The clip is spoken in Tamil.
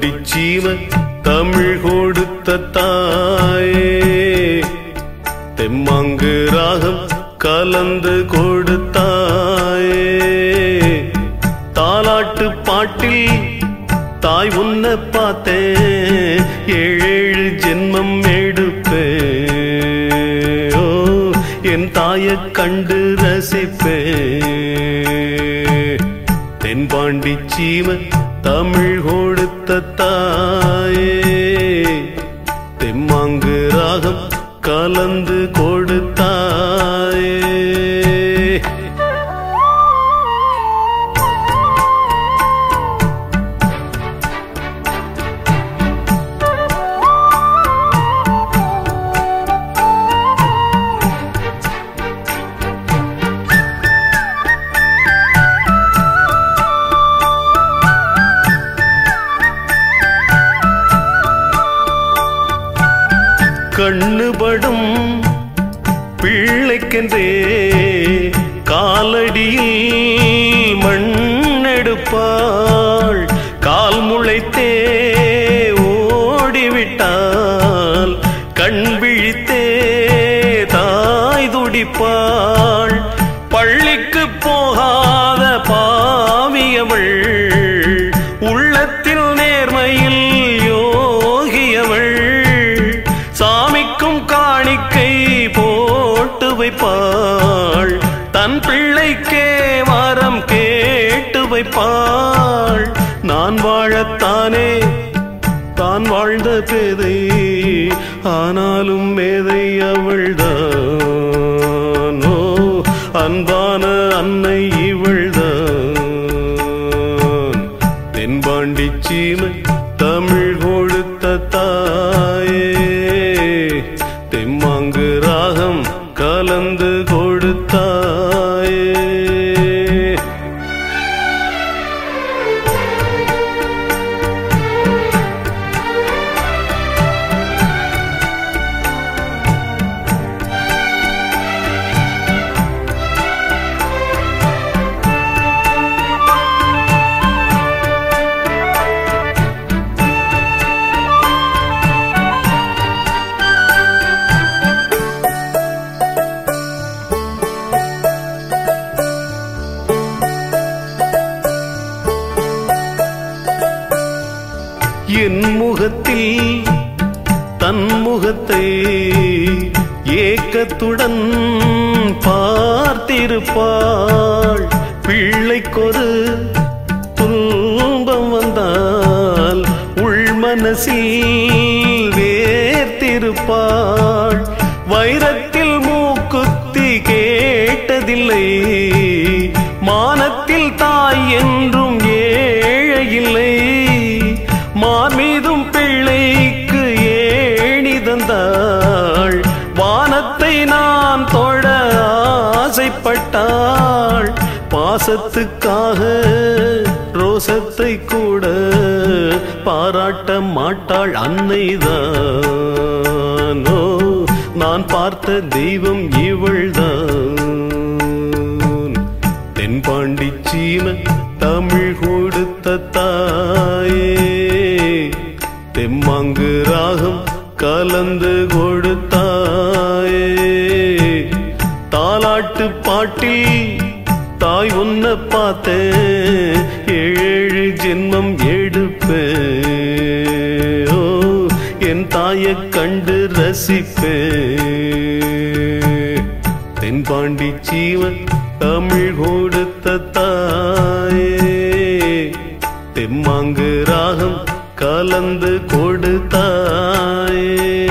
தென்பாண்டி சீம தமிழ் கொடுத்த தாயே தெம்மாங்கு ராகம் கலந்து கொடுத்தாயே தாலாட்டு பாட்டில் தாய் உன்னை பார்த்தேன் ஏழேழு ஜென்மம் எடுப்பேன் ஓ என் தாயை கண்டு ரசிப்பேன் தென்பாண்டி சீம தமிழ் கொடுத்த தாயே தெம்மாங்கு ராகம் கலந்து கொடுத்தாயே கண்ணுபடும் பிள்ளைக்கென்றே காலடியில் மண்ணெடுப்பாள் கால் முளைத்தே ஓடிவிட்டால் கண் விழித்தே தாய் துடிப்பாள் பள்ளிக்கு போகாத பாவியவள் உள்ளத்தில் நேர்மையில் யோகியவள் சாமிக்கும் காணிக்கை போட்டு வைப்பாள் தன் பிள்ளைக்கே வரம் கேட்டு வைப்பாள் நான் வாழத்தானே தான் வாழ்ந்த பேதை ஆனாலும் மேதை அவள்தான் ஓ அன்பான அன்னை இவள்தான் தென்பாண்டி சீமை தமிழ் கொடுத்த தாயே தெம்மாங்கு ராகம் கலந்து கொடுத்தாயே என் முகத்தில் தன் முகத்தை ஏக்கத்துடன் பார்த்திருப்பாள் பிள்ளைக்கொரு துன்பம் வந்தால் உள் மனசில் வேர்த்திருப்பாள் வைரத்தில் மூக்குத்தி கேட்டதில்லை மானத்தில் தாய் என்றும் ஏழையில்லை மார் மீதும் பிள்ளைக்கு ஏணி தந்தாள் வானத்தை நான் தொட ஆசைப்பட்டாள் பாசத்துக்காக ரோசத்தை கூட பாராட்ட மாட்டாள் அன்னைதானோ நான் பார்த்த தெய்வம் இவள்தான் தென்பாண்டி சீம தமிழ் கொடுத்த தாயே தெம்மாங்கு ராகம் கலந்து கொடுத்தாயே தாலாட்டு பாட்டில் தாய் உன்னை பார்த்தேன் ஏழு ஜென்மம் எடுப்பேன் ஓ என் தாயை கண்டு ரசிப்பேன் தென்பாண்டி சீவன் தமிழ் கொடுத்த தாயே தெம்மாங்கு ராகம் கலந்து கொடுத்தாயே